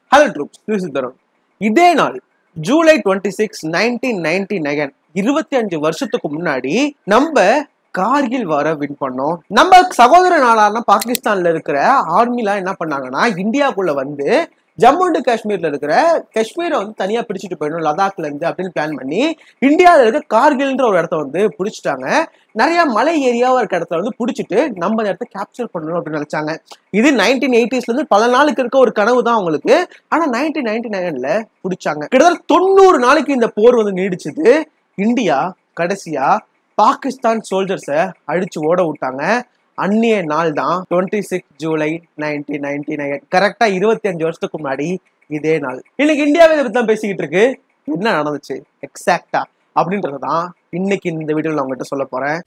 hello troops this is Tarun இதே நாள் July twenty six nineteen ninety nine இருபத்தி அஞ்சு வருஷத்துக்கு முன்னாடி நம்ம கார்கில் வார வின் பண்ணோம் நம்ம சகோதர நாடான பாகிஸ்தான்ல இருக்கிற ஆர்மிலாம் என்ன பண்ணாங்கன்னா இந்தியாக்குள்ள வந்து ஜம்மு அண்ட் காஷ்மீர்ல இருக்கிற காஷ்மீரை வந்து தனியா பிடிச்சிட்டு போயிடணும் லடாக்ல இருந்து அப்படின்னு பிளான் பண்ணி இந்தியாவில் இருக்க கார்கில்ன்ற ஒரு இடத்த வந்து பிடிச்சிட்டாங்க நிறைய மலை ஏரியாவா இருக்க இடத்துல வந்து பிடிச்சிட்டு நம்ம அந்த இடத்த கேப்சர் பண்ணணும் அப்படின்னு நினைச்சாங்க இது நைன்டீன் எயிட்டிஸ்ல இருந்து பல நாளுக்கு இருக்க ஒரு கனவு தான் அவங்களுக்கு ஆனா நைன்டீன் நைன்டி நைன்ல பிடிச்சாங்க கிட்டத்தட்ட தொண்ணூறு நாளைக்கு இந்த போர் வந்து நீடிச்சது இந்தியா கடைசியா பாகிஸ்தான் சோல்ஜர்ஸை அடிச்சு ஓட விட்டாங்க அந்நிய நாள் தான் twenty six July nineteen ninety nine கரெக்டா இருபத்தி அஞ்சு வருஷத்துக்கு முன்னாடி இதே நாள் இன்னைக்கு இந்தியாவை இதை பத்தி தான் பேசிக்கிட்டு இருக்கு என்ன நடந்துச்சு எக்ஸாக்டா அப்படின்றது தான் இன்னைக்கு இந்த வீடியோவில் நான் உங்ககிட்ட சொல்ல போறேன்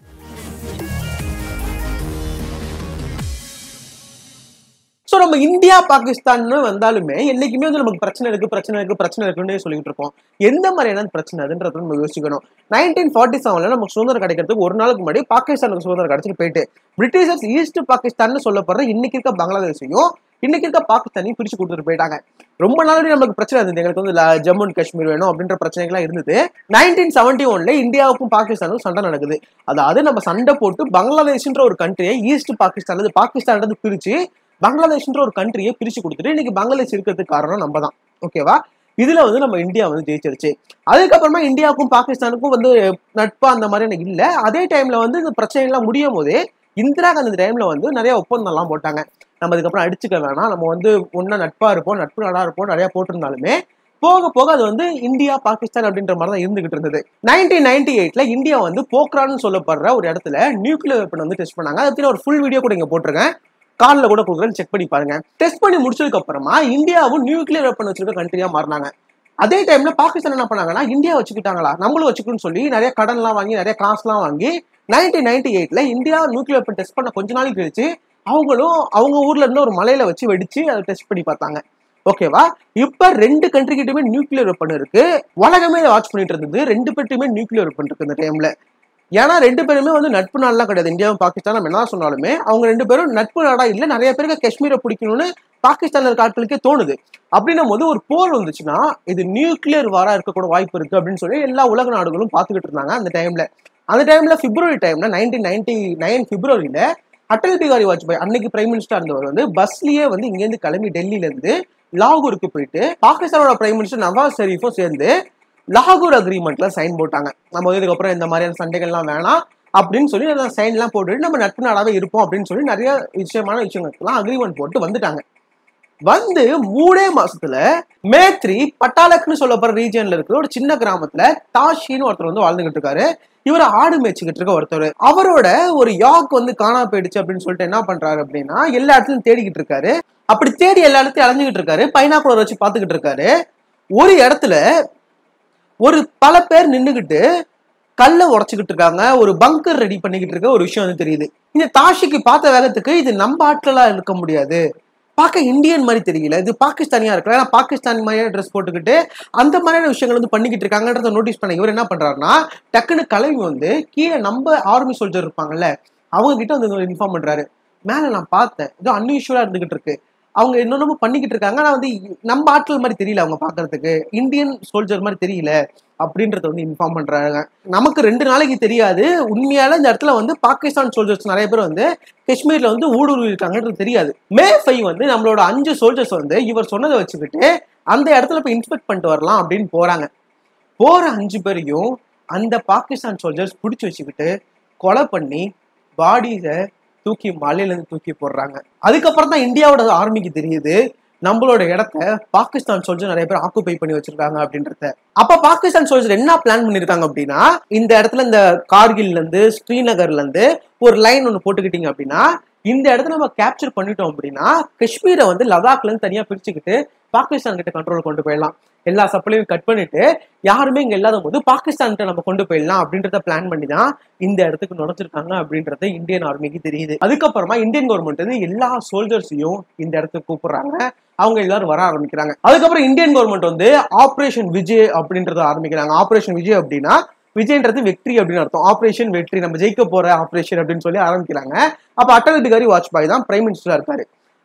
ஸோ நம்ம இந்தியா பாகிஸ்தான்னு வந்தாலுமே என்னைக்குமே வந்து நமக்கு பிரச்சனை இருக்கு பிரச்சனை இருக்கு பிரச்சனை இருக்குன்னு சொல்லிட்டு இருப்போம் எந்த மாதிரியான பிரச்சனை அதுன்றத நம்ம யோசிக்கணும் நைன்டீன் ஃபார்ட்டி செவன்ல நமக்கு சுதந்திரம் கிடைக்கிறதுக்கு ஒரு நாளுக்கு முன்னாடி பாகிஸ்தானுக்கு சுதந்திரம் கிடைச்சிட்டு போயிட்டு பிரிட்டிஷர்ஸ் ஈஸ்ட் பாகிஸ்தான் சொல்லப்படுற இன்னைக்கு இருக்க பங்களாதேஷையும் இன்னைக்கு இருக்க பாகிஸ்தானையும் பிரிச்சு கொடுத்துட்டு போயிட்டாங்க ரொம்ப நாளாவே நமக்கு பிரச்சனை இருந்தது எங்களுக்கு வந்து ல- ஜம்மு அண்ட் காஷ்மீர் வேணும் அப்படின்ற பிரச்சனைகள்லாம் இருந்தது நைன்டீன் செவன்டி ஒன்ல இந்தியாவுக்கும் பாகிஸ்தானுக்கும் சண்டை நடக்குது அதாவது நம்ம சண்டை போட்டு பங்களாதேஷ்ன்ற ஒரு கண்ட்ரியை ஈஸ்ட் பாகிஸ்தான் பாகிஸ்தான் பிரிச்சு பங்களாதேஷ்ன்ற ஒரு கண்ட்ரியை பிரிச்சு கொடுத்துட்டு இன்னைக்கு பங்களாதேஷ் இருக்கிறதுக்கு காரணம் நம்ம தான் ஓகேவா இதுல வந்து நம்ம இந்தியா வந்து ஜெயிச்சிருச்சு அதுக்கப்புறமா இந்தியாவுக்கும் பாகிஸ்தானுக்கும் வந்து நட்பா அந்த மாதிரி எனக்கு இல்ல அதே டைம்ல வந்து இந்த பிரச்சனை எல்லாம் முடியும் போதே இந்திரா காந்தி டைம்ல வந்து நிறைய ஒப்பந்தம் எல்லாம் போட்டாங்க நம்ம அதுக்கப்புறம் அடிச்சுக்க வேணாம் நம்ம வந்து ஒன்னா நட்பா இருப்போம் நட்பு நாடா இருப்போம் நிறைய போட்டிருந்தாலுமே போக போக அது வந்து இந்தியா பாகிஸ்தான் அப்படின்ற மாதிரி தான் இருந்துகிட்டு இருந்தது நைன்டீன் நைன்டி எயிட்ல இந்தியா வந்து போக்ரான்னு சொல்லப்படுற ஒரு இடத்துல நியூக்ளியர் வெப்பன் வந்து டெஸ்ட் பண்ணாங்க அதை பத்தி ஒரு ஃபுல் வீடியோ கூட இங்க போட்டிருக்கேன் கார்ல கூட கொடுக்குறேன் செக் பண்ணி பாருங்க டெஸ்ட் பண்ணி முடிச்சதுக்கு அப்புறமா இந்தியாவும் நியூக்ளியர் வெப்பன் வச்சிருக்க கண்ட்ரியா மாறினாங்க அதே டைம்ல பாகிஸ்தான் என்ன பண்ணாங்கன்னா இந்தியா வச்சுக்கிட்டாங்களா நம்மளும் வச்சுக்கணும்னு சொல்லி நிறைய கடன்லாம் வாங்கி நிறைய காசுலாம் வாங்கி நைன்டீன் நைன்டி எயிட்ல இந்தியா நியூக்ளியர் வெப்பன் டெஸ்ட் பண்ண கொஞ்ச நாளைக்கு கழிச்சு அவங்களும் அவங்க ஊர்ல இருந்து ஒரு மலையில வச்சு வெடிச்சு அதை டெஸ்ட் பண்ணி பார்த்தாங்க ஓகேவா இப்ப ரெண்டு கண்ட்ரி கிட்டயுமே நியூக்ளியர் வெப்பன் இருக்கு உலகமே இதை வாட்ச் பண்ணிட்டு இருந்தது ரெண்டு பேர்ட்டுமே நியூக்ளியர் வெப்பன் இருக்கு இந்த டைம்ல ஏன்னா ரெண்டு பேருமே வந்து நட்பு நாடுலாம் கிடையாது இந்தியாவும் பாகிஸ்தான் நம்ம என்ன சொன்னாலுமே அவங்க ரெண்டு பேரும் நட்பு நாடா இல்ல நிறைய பேருக்கு காஷ்மீரை பிடிக்கணும்னு பாகிஸ்தான்ல இருக்க ஆட்களுக்கே தோணுது அப்படின்னும் போது ஒரு போர் வந்துச்சுன்னா இது நியூக்ளியர் வாரா இருக்கக்கூட வாய்ப்பு இருக்கு அப்படின்னு சொல்லி எல்லா உலக நாடுகளும் பார்த்துக்கிட்டு இருந்தாங்க அந்த டைம்ல அந்த டைம்ல பிப்ரவரி டைம்ல நைன்டீன் நைன்டி நைன் பிப்ரவரியில அடல் பிகாரி வாஜ்பாய் அன்னைக்கு பிரைம் மினிஸ்டர் இருந்தவர் வந்து பஸ்லயே வந்து இங்கேருந்து கிளம்பி டெல்லியில இருந்து லாகூருக்கு போயிட்டு பாகிஸ்தானோட பிரைம் மினிஸ்டர் நவாஸ் ஷெரீஃபும் சேர்ந்து லாகூர் அக்ரிமெண்ட்ல சைன் போட்டாங்க நம்ம வந்து இதுக்கப்புறம் இந்த மாதிரியான சண்டைகள்லாம் வேணாம் அப்படின்னு சொல்லி அந்த சைன் எல்லாம் போட்டுட்டு நம்ம நட்பு நாடாவே இருப்போம் அப்படின்னு சொல்லி நிறைய விஷயமான விஷயங்களுக்கெல்லாம் அக்ரிமெண்ட் போட்டு வந்துட்டாங்க வந்து மூணே மாசத்துல மேத்ரி பட்டாலக்னு சொல்லப்படுற ரீஜன்ல இருக்கிற ஒரு சின்ன கிராமத்துல தாஷின்னு ஒருத்தர் வந்து வாழ்ந்துகிட்டு இருக்காரு இவர் ஆடு மேய்ச்சிக்கிட்டு இருக்க ஒருத்தர் அவரோட ஒரு யாக் வந்து காணாம போயிடுச்சு அப்படின்னு சொல்லிட்டு என்ன பண்றாரு அப்படின்னா எல்லா இடத்துலயும் தேடிக்கிட்டு இருக்காரு அப்படி தேடி எல்லா இடத்தையும் அலைஞ்சுக்கிட்டு இருக்காரு பைனாக்குலர் வச்சு பாத்துக்கிட்டு இருக்காரு ஒரு இடத்துல ஒரு பல பேர் நின்னுகிட்டு கல்லை உடைச்சுக்கிட்டு இருக்காங்க ஒரு பங்கர் ரெடி பண்ணிக்கிட்டு இருக்க ஒரு விஷயம் வந்து தெரியுது இந்த தாஷிக்கு பார்த்த வேகத்துக்கு இது நம்ம ஆட்களா இருக்க முடியாது பார்க்க இந்தியன் மாதிரி தெரியல இது பாகிஸ்தானியா இருக்கலாம் ஏன்னா பாகிஸ்தான் மாதிரியான ட்ரெஸ் போட்டுக்கிட்டு அந்த மாதிரியான விஷயங்கள் வந்து பண்ணிக்கிட்டு இருக்காங்கன்றத நோட்டீஸ் பண்ண இவர் என்ன பண்றாருன்னா டக்குன்னு கிளம்பி வந்து கீழே நம்ம ஆர்மி சோல்ஜர் இருப்பாங்கல்ல அவங்க கிட்ட வந்து இன்ஃபார்ம் பண்றாரு மேல நான் பார்த்தேன் ஏதோ அன்யூஷுவலா இருந்துகிட்டு இருக்கு அவங்க என்னென்னமோ பண்ணிக்கிட்டு இருக்காங்க ஆனா வந்து நம்ம ஆட்கள் மாதிரி தெரியல அவங்க பாக்குறதுக்கு இந்தியன் சோல்ஜர் மாதிரி தெரியல அப்படின்றத வந்து இன்ஃபார்ம் பண்றாங்க நமக்கு ரெண்டு நாளைக்கு தெரியாது உண்மையால இந்த இடத்துல வந்து பாகிஸ்தான் சோல்ஜர்ஸ் நிறைய பேர் வந்து காஷ்மீர்ல வந்து ஊடுருவி இருக்காங்கன்றது தெரியாது மே ஃபைவ் வந்து நம்மளோட அஞ்சு சோல்ஜர்ஸ் வந்து இவர் சொன்னதை வச்சுக்கிட்டு அந்த இடத்துல போய் இன்ஸ்பெக்ட் பண்ணிட்டு வரலாம் அப்படின்னு போறாங்க போற அஞ்சு பேரையும் அந்த பாகிஸ்தான் சோல்ஜர்ஸ் பிடிச்சி வச்சுக்கிட்டு கொலை பண்ணி பாடிஸை தூக்கி மலையில இருந்து தூக்கி போடுறாங்க அதுக்கப்புறம் தான் இந்தியாவோட ஆர்மிக்கு தெரியுது நம்மளோட இடத்த பாகிஸ்தான் சோல்ஜர் நிறைய பேர் ஆக்குபை பண்ணி வச்சிருக்காங்க அப்படின்றத அப்ப பாகிஸ்தான் சோல்ஜர் என்ன பிளான் பண்ணிருக்காங்க அப்படின்னா இந்த இடத்துல இந்த கார்கில்ல இருந்து ஸ்ரீநகர்ல இருந்து ஒரு லைன் ஒன்று போட்டுக்கிட்டீங்க அப்படின்னா இந்த இடத்துல நம்ம கேப்சர் பண்ணிட்டோம் அப்படின்னா காஷ்மீரை வந்து லடாக்ல இருந்து தனியா பிரிச்சுக்கிட்டு பாகிஸ்தான் கிட்ட கண்ட்ரோல் கொண்டு போயிடலாம் எல்லா சப்ளையும் கட் பண்ணிட்டு யாருமே இங்க இல்லாத போது பாகிஸ்தான் கிட்ட நம்ம கொண்டு போயிடலாம் அப்படின்றத பிளான் பண்ணி தான் இந்த இடத்துக்கு நுழைச்சிருக்காங்க அப்படின்றது இந்தியன் ஆர்மிக்கு தெரியுது அதுக்கப்புறமா இந்தியன் கவர்மெண்ட் வந்து எல்லா சோல்ஜர்ஸையும் இந்த இடத்துக்கு கூப்பிடுறாங்க அவங்க எல்லாரும் வர ஆரம்பிக்கிறாங்க அதுக்கப்புறம் இந்தியன் கவர்மெண்ட் வந்து ஆபரேஷன் விஜய் அப்படின்றத ஆரம்பிக்கிறாங்க ஆபரேஷன் விஜய் அப்படின்னா விஜய்ன்றது வெற்றி அப்படின்னு அர்த்தம் ஆபரேஷன் வெற்றி நம்ம ஜெயிக்க போற ஆபரேஷன் அப்படின்னு சொல்லி ஆரம்பிக்கிறாங்க அப்ப அட்டல் பிகாரி வாஜ்பாய் தான் பிரைம் மினிஸ்டரா இருக்காரு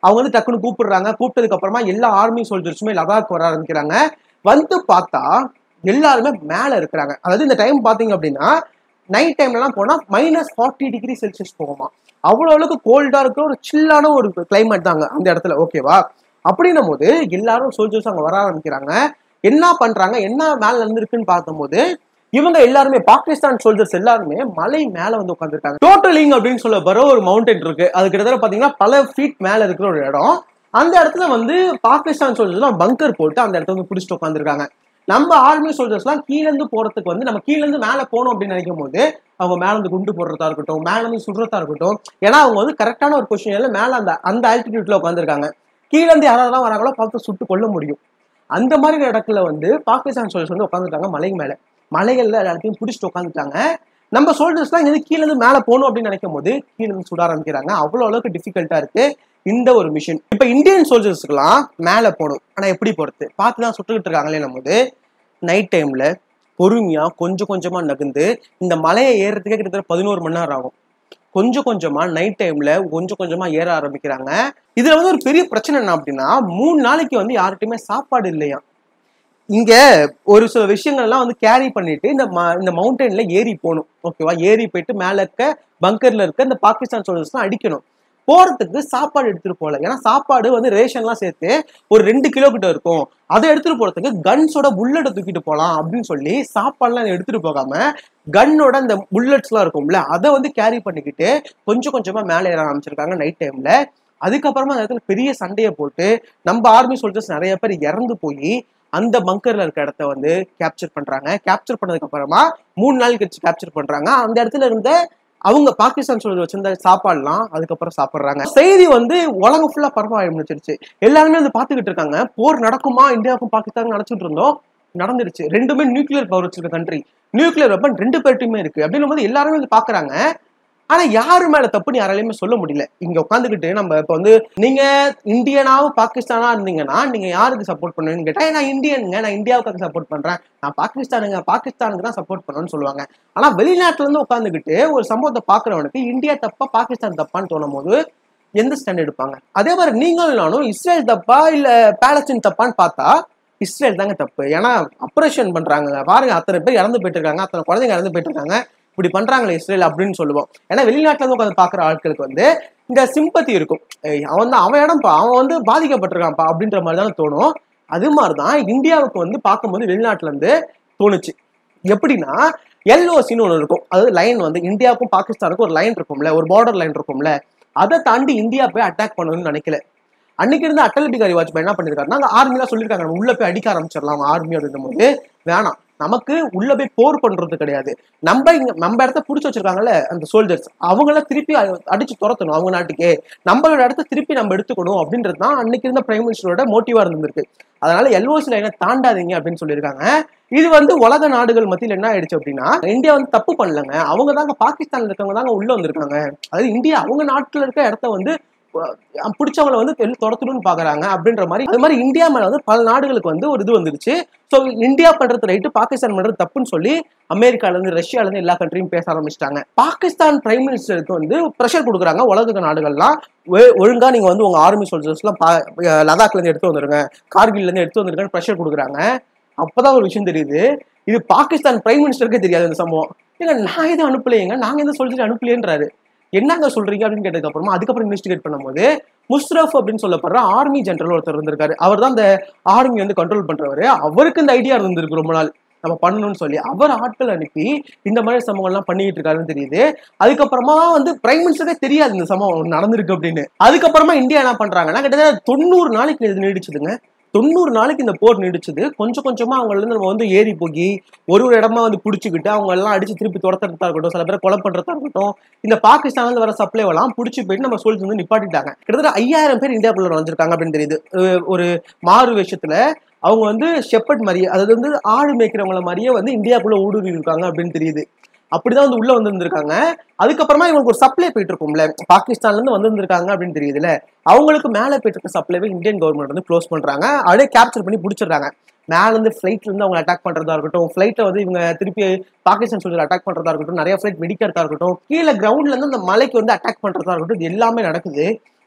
அவங்க வந்து டக்குன்னு கூப்பிடுறாங்க கூப்பிட்டதுக்கு அப்புறமா எல்லா ஆர்மி சோல்ஜர்ஸுமே லடாக் வர ஆரம்பிக்கிறாங்க வந்து பார்த்தா எல்லாருமே மேல இருக்கிறாங்க அதாவது இந்த டைம் பாத்தீங்க அப்படின்னா நைட் டைம்லலாம் போனா மைனஸ் ஃபார்ட்டி டிகிரி செல்சியஸ் போகுமா அவ்வளோ அளவுக்கு கோல்டா இருக்கிற ஒரு சில்லான ஒரு கிளைமேட் தாங்க அந்த இடத்துல ஓகேவா அப்படின்னும் போது எல்லாரும் சோல்ஜர்ஸ் அங்க வர ஆரம்பிக்கிறாங்க என்ன பண்றாங்க என்ன மேல நடந்திருக்குன்னு பார்த்தபோது இவங்க எல்லாருமே பாகிஸ்தான் சோல்ஜர்ஸ் எல்லாருமே மலை மேல வந்து உட்காந்துருக்காங்க டோட்டலிங் அப்படின்னு சொல்ல வர ஒரு மவுண்டன் இருக்கு அது கிட்டத்தட்ட பாத்தீங்கன்னா பல ஃபீட் மேல இருக்கிற ஒரு இடம் அந்த இடத்துல வந்து பாகிஸ்தான் சோல்ஜர்ஸ் பங்கர் போட்டு அந்த இடத்துல வந்து பிடிச்சிட்டு உட்காந்துருக்காங்க நம்ம ஆர்மி சோல்ஜர்ஸ்லாம் கீழ இருந்து போறதுக்கு வந்து நம்ம கீழ இருந்து மேல போகணும் அப்படின்னு நினைக்கும் போது அவங்க மேல இருந்து குண்டு போடுறதா இருக்கட்டும் மேல இருந்து சுடுறதா இருக்கட்டும் ஏன்னா அவங்க வந்து கரெக்டான ஒரு பொசிஷன்ல மேல அந்த அந்த ஆல்டிடியூட்ல உட்காந்துருக்காங்க கீழ இருந்து யாராவது வராங்களோ பார்த்து சுட்டு கொல்ல முடியும் அந்த மாதிரி இடத்துல வந்து பாகிஸ்தான் சோல்ஜர்ஸ் வந்து உட்காந்துட்டாங்க மலை மேல மலைகள்ல எல்லாத்தையும் பிடிச்சிட்டு உட்காந்துட்டாங்க நம்ம சோல்ஜர்ஸ்லாம் இங்க கீழ இருந்து மேல போகணும் அப்படின்னு நினைக்கும் போது கீழ இருந்து சுட ஆரம்பிக்கிறாங்க அவ்வளவு அளவுக்கு டிஃபிகல்ட்டா இருக்கு இந்த ஒரு மிஷன் இப்ப இந்தியன் சோல்ஜர்ஸ்க்குலாம் மேல போகணும் ஆனா எப்படி போறது பார்த்து தான் சுட்டுக்கிட்டு இருக்காங்களே நம்ம நைட் டைம்ல பொறுமையா கொஞ்சம் கொஞ்சமா நகர்ந்து இந்த மலையை ஏறுறதுக்கே கிட்டத்தட்ட பதினோரு மணி நேரம் ஆகும் கொஞ்சம் கொஞ்சமா நைட் டைம்ல கொஞ்சம் கொஞ்சமா ஏற ஆரம்பிக்கிறாங்க இதுல வந்து ஒரு பெரிய பிரச்சனை என்ன அப்படின்னா மூணு நாளைக்கு வந்து யார்கிட்டயுமே சாப்பாடு இல்லையா இங்க ஒரு சில விஷயங்கள்லாம் வந்து கேரி பண்ணிட்டு இந்த ம- இந்த மவுண்டன்ல ஏறி போகணும் ஓகேவா ஏறி போயிட்டு மேல இருக்க பங்கர்ல இருக்க இந்த பாகிஸ்தான் சோல்ஜர்ஸ்லாம் அடிக்கணும் போறதுக்கு சாப்பாடு எடுத்துட்டு போகல ஏன்னா சாப்பாடு வந்து ரேஷன்லாம் சேர்த்து ஒரு ரெண்டு கிலோ கிட்ட இருக்கும் அதை எடுத்துட்டு போறதுக்கு கன்ஸோட புல்லட்டை தூக்கிட்டு போகலாம் அப்படின்னு சொல்லி சாப்பாடுலாம் எடுத்துட்டு போகாம கன்னோட அந்த புல்லட்ஸ்லாம் இருக்கும்ல அதை வந்து கேரி பண்ணிக்கிட்டு கொஞ்சம் கொஞ்சமா மேலே ஏற ஆரம்பிச்சிருக்காங்க நைட் டைம்ல அதுக்கப்புறமா அந்த இடத்துல பெரிய சண்டையை போட்டு நம்ம ஆர்மி சோல்ஜர்ஸ் நிறைய பேர் இறந்து போய் அந்த பங்கர்ல இருக்க இடத்த வந்து கேப்சர் பண்றாங்க கேப்சர் பண்ணதுக்கு அப்புறமா மூணு நாள் கழிச்சு கேப்சர் பண்றாங்க அந்த இடத்துல இருந்த அவங்க பாகிஸ்தான் சோல்ஜர் வச்சிருந்த சாப்பாடுலாம் அதுக்கப்புறம் சாப்பிடுறாங்க செய்தி வந்து உலகம் ஃபுல்லா பரவ ஆரம்பிச்சிருச்சு எல்லாருமே வந்து பாத்துக்கிட்டு இருக்காங்க போர் நடக்குமா இந்தியாவுக்கும் பாகிஸ்தானுக்கும் நினைச்சிட்டு இருந்தோம் நடந்துருச்சு ரெண்டுமே நியூக்ளியர் பவர் வச்சிருக்க கண்ட்ரி நியூக்ளியர் வெப்பன் ரெண்டு பேர்ட்டையுமே இருக்கு அப்படின்னும் போது எல்லாருமே வந்து பாக்குறாங்க ஆனா யாரு மேல தப்புன்னு யாராலையுமே சொல்ல முடியல இங்க உட்காந்துக்கிட்டு நம்ம இப்ப வந்து நீங்க இந்தியனாவும் பாகிஸ்தானா இருந்தீங்கன்னா நீங்க யாருக்கு சப்போர்ட் பண்ணுவீங்கன்னு கேட்டா நான் இந்தியனுங்க நான் இந்தியாவுக்கு சப்போர்ட் பண்றேன் நான் பாகிஸ்தானுங்க பாகிஸ்தானுக்கு தான் சப்போர்ட் பண்ணுவேன்னு சொல்லுவாங்க ஆனா வெளிநாட்டுல இருந்து உட்காந்துக்கிட்டு ஒரு சம்பவத்தை பாக்குறவனுக்கு இந்தியா தப்பா பாகிஸ்தான் தப்பான்னு தோணும் போது எந்த ஸ்டாண்ட் எடுப்பாங்க அதே மாதிரி நீங்களும் நானும் இஸ்ரேல் தப்பா இல்ல பாலஸ்தீன் தப்பான்னு பார்த்தா இஸ்ரேல் தாங்க தப்பு ஏன்னா ஆப்ரேஷன் பண்றாங்க பாருங்க அத்தனை பேர் இறந்து போயிட்டு இருக்காங்க அத்தனை குழந்தைங்க இறந்து போயிட்டு இருக்காங்க இப்படி பண்றாங்களே இஸ்ரேல் அப்படின்னு சொல்லுவோம் ஏன்னா வெளிநாட்டுல இருந்து உட்காந்து பாக்குற ஆட்களுக்கு வந்து இந்த சிம்பத்தி இருக்கும் ஏய், அவன் தான் அவன் இடம்ப்பா அவன் வந்து பாதிக்கப்பட்டிருக்கான்ப்பா அப்படின்ற மாதிரி தான் தோணும் அது மாதிரிதான் இந்தியாவுக்கு வந்து பார்க்கும்போது வெளிநாட்டுல இருந்து தோணுச்சு எப்படின்னா எல்ஓசின்னு ஒன்று இருக்கும் அதாவது லைன் வந்து இந்தியாவுக்கும் பாகிஸ்தானுக்கும் ஒரு லைன் இருக்கும்ல ஒரு பார்டர் லைன் இருக்கும்ல அதை தாண்டி இந்தியா போய் அட்டாக் பண்ணணும்னு நினைக்கல அன்னைக்கு இருந்த அட்டல் பிகாரி வாஜ்பாய் என்ன பண்ணிருக்காருன்னா அந்த ஆர்மிலாம் சொல்லியிருக்காங்க நம்ம உள்ள போய் அடிக்க ஆரம்பிச்சிடலாம் ஆர்மி அப்படின்னும் போது வேணாம் நமக்கு உள்ள போய் போர் பண்றது கிடையாது நம்ம இங்க நம்ம இடத்த புடிச்சு வச்சிருக்காங்கல்ல அந்த சோல்ஜர்ஸ் அவங்கள திருப்பி அ- அடிச்சு துரத்தணும் அவங்க நாட்டுக்கே நம்மளோட இடத்த திருப்பி நம்ம எடுத்துக்கணும் அப்படின்றது தான் அன்னைக்கு இருந்த பிரைம் மினிஸ்டரோட மோட்டிவா இருந்திருக்கு அதனால எல்ஓசி லைனை தாண்டாதீங்க அப்படின்னு சொல்லியிருக்காங்க இது வந்து உலக நாடுகள் மத்தியில் என்ன ஆயிடுச்சு அப்படின்னா இந்தியா வந்து தப்பு பண்ணலங்க அவங்க தாங்க பாகிஸ்தான்ல இருக்கவங்க தாங்க உள்ள வந்திருக்காங்க அதாவது இந்தியா அவங்க நாட்டுல இருக்க இடத்த வந்து அஹ், பிடிச்சவங்கள வந்து வெளில துரத்தணும்னு பாக்குறாங்க அப்படின்ற மாதிரி அது மாதிரி இந்தியா மேல வந்து பல நாடுகளுக்கு வந்து ஒரு இது வந்துருச்சு ஸோ இந்தியா பண்றது ரைட்டு பாகிஸ்தான் பண்றது தப்புன்னு சொல்லி அமெரிக்கால இருந்து ரஷ்யால இருந்து எல்லா கண்ட்ரியும் பேச ஆரம்பிச்சிட்டாங்க பாகிஸ்தான் பிரைம் மினிஸ்டருக்கு வந்து ப்ரெஷர் கொடுக்குறாங்க உலக நாடுகள்லாம் ஒ- ஒழுங்கா நீங்க வந்து உங்க ஆர்மி சோல்ஜர்ஸ் எல்லாம் பா- அஹ் லடாக்ல இருந்து எடுத்து வந்துருங்க கார்கில்ல இருந்து எடுத்து வந்துருங்கன்னு ப்ரெஷர் கொடுக்குறாங்க அப்பதான் ஒரு விஷயம் தெரியுது இது பாகிஸ்தான் பிரைம் மினிஸ்டருக்கே தெரியாது இந்த சம்பவம் ஏங்க நான் எதுவும் அனுப்பலையேங்க நாங்க எந்த சொல்லிட்டு அனுப்பலையேன்றாரு என்னங்க சொல்றீங்க அப்படின்னு கேட்டதுக்கு அப்புறமா அதுக்கப்புறம் இன்வெஸ்டிகேட் பண்ணும்போது முஸ்ரஃப் அப்படின்னு சொல்லப்படுற ஆர்மி ஜெனரல் ஒருத்தர் இருந்திருக்காரு அவர் தான் இந்த ஆர்மி வந்து கண்ட்ரோல் பண்றவரு அவருக்கு இந்த ஐடியா இருந்திருக்கு ரொம்ப நாள் நம்ம பண்ணணும்னு சொல்லி அவர் ஆட்கள் அனுப்பி இந்த மாதிரி சம்பவங்கள்லாம் பண்ணிட்டு இருக்காருன்னு தெரியுது அதுக்கப்புறமா வந்து பிரைம் மினிஸ்டரே தெரியாது இந்த சம்பவம் நடந்திருக்கு அப்படின்னு அதுக்கப்புறமா இந்தியா என்ன பண்றாங்கன்னா கிட்டத்தட்ட தொண்ணூறு நாளைக்கு இது நீடிச்சதுங்க தொண்ணூறு நாளைக்கு இந்த போர் நீடிச்சது கொஞ்சம் கொஞ்சமா அவங்கள இருந்து நம்ம வந்து ஏறி போய் ஒரு ஒரு இடமா வந்து பிடிச்சிக்கிட்டு அவங்க எல்லாம் அடிச்சு திருப்பி துரத்துறதா இருக்கட்டும் சில பேர் கொலை பண்றதா இருக்கட்டும் இந்த பாகிஸ்தான்ல இருந்து வர சப்ளை எல்லாம் பிடிச்சி போயிட்டு நம்ம சோல்ஜர்ஸ் வந்து நிப்பாட்டிட்டாங்க கிட்டத்தட்ட ஐயாயிரம் பேர் இந்தியாக்குள்ள வந்திருக்காங்க அப்படின்னு தெரியுது அஹ் ஒரு மாறு வேஷத்துல அவங்க வந்து ஷெப்பர்ட் மாதிரியே அதாவது வந்து ஆடு மேய்க்கிறவங்கள மாதிரியே வந்து இந்தியாக்குள்ள ஊடுருவி இருக்காங்க அப்படின்னு தெரியுது அப்படிதான் வந்து உள்ள வந்திருந்திருக்காங்க அதுக்கப்புறமா இவங்களுக்கு ஒரு சப்ளை போயிட்டு இருக்கும்ல பாகிஸ்தான்ல இருந்து வந்திருந்திருக்காங்க அப்படின்னு தெரியுதுல அவங்களுக்கு மேல போயிட்டு இருக்க சப்ளைவை இந்தியன் கவர்மெண்ட் வந்து க்ளோஸ் பண்றாங்க அப்படியே கேப்சர் பண்ணி பிடிச்சிடுறாங்க மேல இருந்து ஃபிளைட்ல இருந்து அவங்க அட்டாக் பண்றதா இருக்கட்டும் ஃபிளைட்டை வந்து இவங்க திருப்பி பாகிஸ்தான் சொல்லிட்டு அட்டாக் பண்றதா இருக்கட்டும் நிறைய ஃபிளைட் வெடிக்கிறதா இருக்கட்டும் கீழே கிரவுண்ட்ல இருந்து அந்த மலைக்கு வந்து அட்டாக் பண்றதா இருக்கட்டும் இது எல்லாமே நடக்குது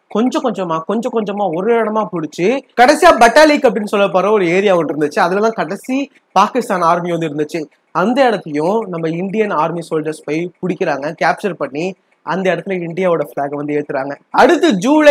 கொஞ்சம் கொஞ்சமா கொஞ்சம் கொஞ்சமா ஒரு இடமா பிடிச்சி கடைசியா பட்டாலிக் அப்படின்னு சொல்ல போற ஒரு ஏரியா ஒன்று இருந்துச்சு அதுலதான் கடைசி பாகிஸ்தான் ஆர்மி வந்து இருந்துச்சு அந்த இடத்தையும் நம்ம இந்தியன் ஆர்மி சோல்ஜர்ஸ் போய் பிடிக்கிறாங்க கேப்சர் பண்ணி அந்த இடத்துல இந்தியாவோட பிளாக் வந்து ஏத்துறாங்க அடுத்து ஜூலை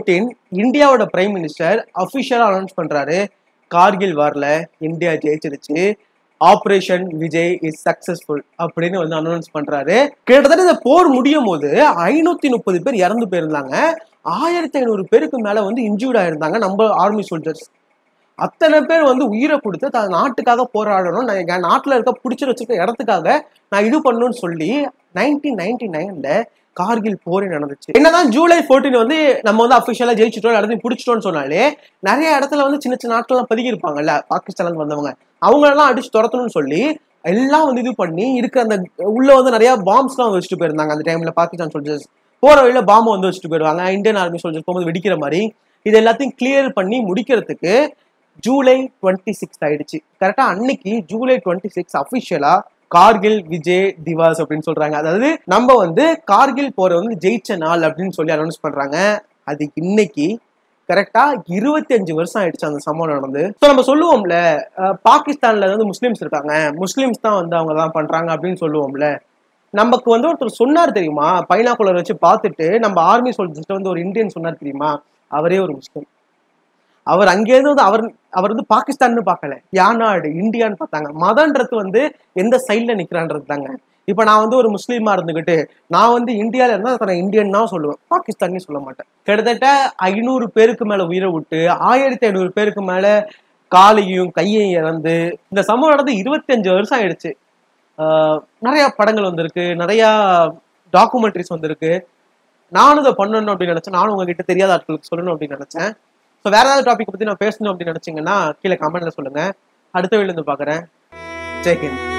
14 இந்தியாவோட பிரைம் மினிஸ்டர் அபிஷியலா அனௌன்ஸ் பண்றாரு கார்கில் வார்ல இந்தியா ஜெயிச்சிருச்சு ஆபரேஷன் விஜய் இஸ் சக்சஸ்ஃபுல் அப்படின்னு வந்து அனௌன்ஸ் பண்றாரு கிட்டத்தட்ட இந்த போர் முடியும் போது ஐநூத்தி முப்பது பேர் இறந்து போயிருந்தாங்க ஆயிரத்தி ஐநூறு பேருக்கு மேல வந்து இன்ஜூர்ட் ஆயிருந்தாங்க நம்ம ஆர்மி சோல்ஜர்ஸ் அத்தனை பேர் வந்து உயிரை கொடுத்து தன் நாட்டுக்காக போராடணும் நான் என் நாட்டுல இருக்க பிடிச்சி வச்சிருக்க இடத்துக்காக நான் இது பண்ணணும்னு சொல்லி நைன்டீன் நைன்டி நைன்ல கார்கில் போரே நடந்துச்சு என்னதான் ஜூலை 14 வந்து நம்ம வந்து அபிஷியலா ஜெயிச்சிட்டோம் எல்லாத்தையும் பிடிச்சிட்டோம்னு சொன்னாலே நிறைய இடத்துல வந்து சின்ன சின்ன நாட்கள்லாம் பதுக்கி இருப்பாங்கல்ல பாகிஸ்தான்ல இருந்து வந்தவங்க அவங்களெல்லாம் அடிச்சு துரத்தணும்னு சொல்லி எல்லாம் வந்து இது பண்ணி இருக்க அந்த உள்ள வந்து நிறைய பாம்ஸ்லாம் வச்சுட்டு போயிருந்தாங்க அந்த டைம்ல பாகிஸ்தான் சோல்ஜர்ஸ் போற வழியில பாம்பை வந்து வச்சுட்டு போயிருவாங்க இந்தியன் ஆர்மி சோல்ஜர்ஸ் போகும்போது வெடிக்கிற மாதிரி இது எல்லாத்தையும் கிளியர் பண்ணி முடிக்கிறதுக்கு ஜூலை டுவெண்ட்டி சிக்ஸ் ஆயிடுச்சு கரெக்டா அன்னைக்கு ஜூலை டுவெண்ட்டி சிக்ஸ் அபிஷியலா கார்கில் விஜய் திவாஸ் அப்படின்னு சொல்றாங்க அதாவது நம்ம வந்து கார்கில் போற வந்து ஜெயிச்ச நாள் அப்படின்னு சொல்லி அனௌன்ஸ் பண்றாங்க அது இன்னைக்கு கரெக்டா இருபத்தி அஞ்சு வருஷம் ஆயிடுச்சு அந்த சம்பவம் நடந்து ஸோ நம்ம சொல்லுவோம்ல அஹ், பாகிஸ்தான்ல வந்து முஸ்லிம்ஸ் இருக்காங்க முஸ்லிம்ஸ் தான் வந்து அவங்க தான் பண்றாங்க அப்படின்னு சொல்லுவோம்ல நமக்கு வந்து ஒருத்தர் சொன்னார் தெரியுமா பைனாக்குலர் வச்சு பார்த்துட்டு நம்ம ஆர்மி சொல்லிட்டு வந்து ஒரு இந்தியன் சொன்னார் தெரியுமா அவரே ஒரு முஸ்லிம் அவர் அங்கேருந்து வந்து அவர் அவர் வந்து பாகிஸ்தான்னு பார்க்கல யானாடு இந்தியான்னு பார்த்தாங்க மதன்றது வந்து எந்த சைட்ல நிக்கிறான்றது தாங்க இப்ப நான் வந்து ஒரு முஸ்லீமா இருந்துகிட்டு நான் வந்து இந்தியால இருந்தா நான் இந்தியன் தான் சொல்லுவேன் பாகிஸ்தானே சொல்ல மாட்டேன் கிட்டத்தட்ட ஐநூறு பேருக்கு மேல உயிரை விட்டு ஆயிரத்தி ஐநூறு பேருக்கு மேல காலையும் கையையும் இறந்து இந்த சம்பவம் நடந்து இருபத்தஞ்சு வருஷம் ஆயிடுச்சு ஆஹ் நிறைய படங்கள் வந்திருக்கு நிறைய டாக்குமெண்ட்ரிஸ் வந்திருக்கு நானும் இதை பண்ணணும் அப்படின்னு நினைச்சேன் நானும் உங்ககிட்ட தெரியாத ஆட்களுக்கு சொல்லணும் அப்படின்னு நினைச்சேன் ஸோ வேற ஏதாவது டாபிக் பத்தி நான் பேசணும் அப்படின்னு நினைச்சீங்கன்னா கீழே கமெண்ட்ல சொல்லுங்க அடுத்த வீடியோ இருந்து பாக்குறேன் ஜெய்ஹிந்த்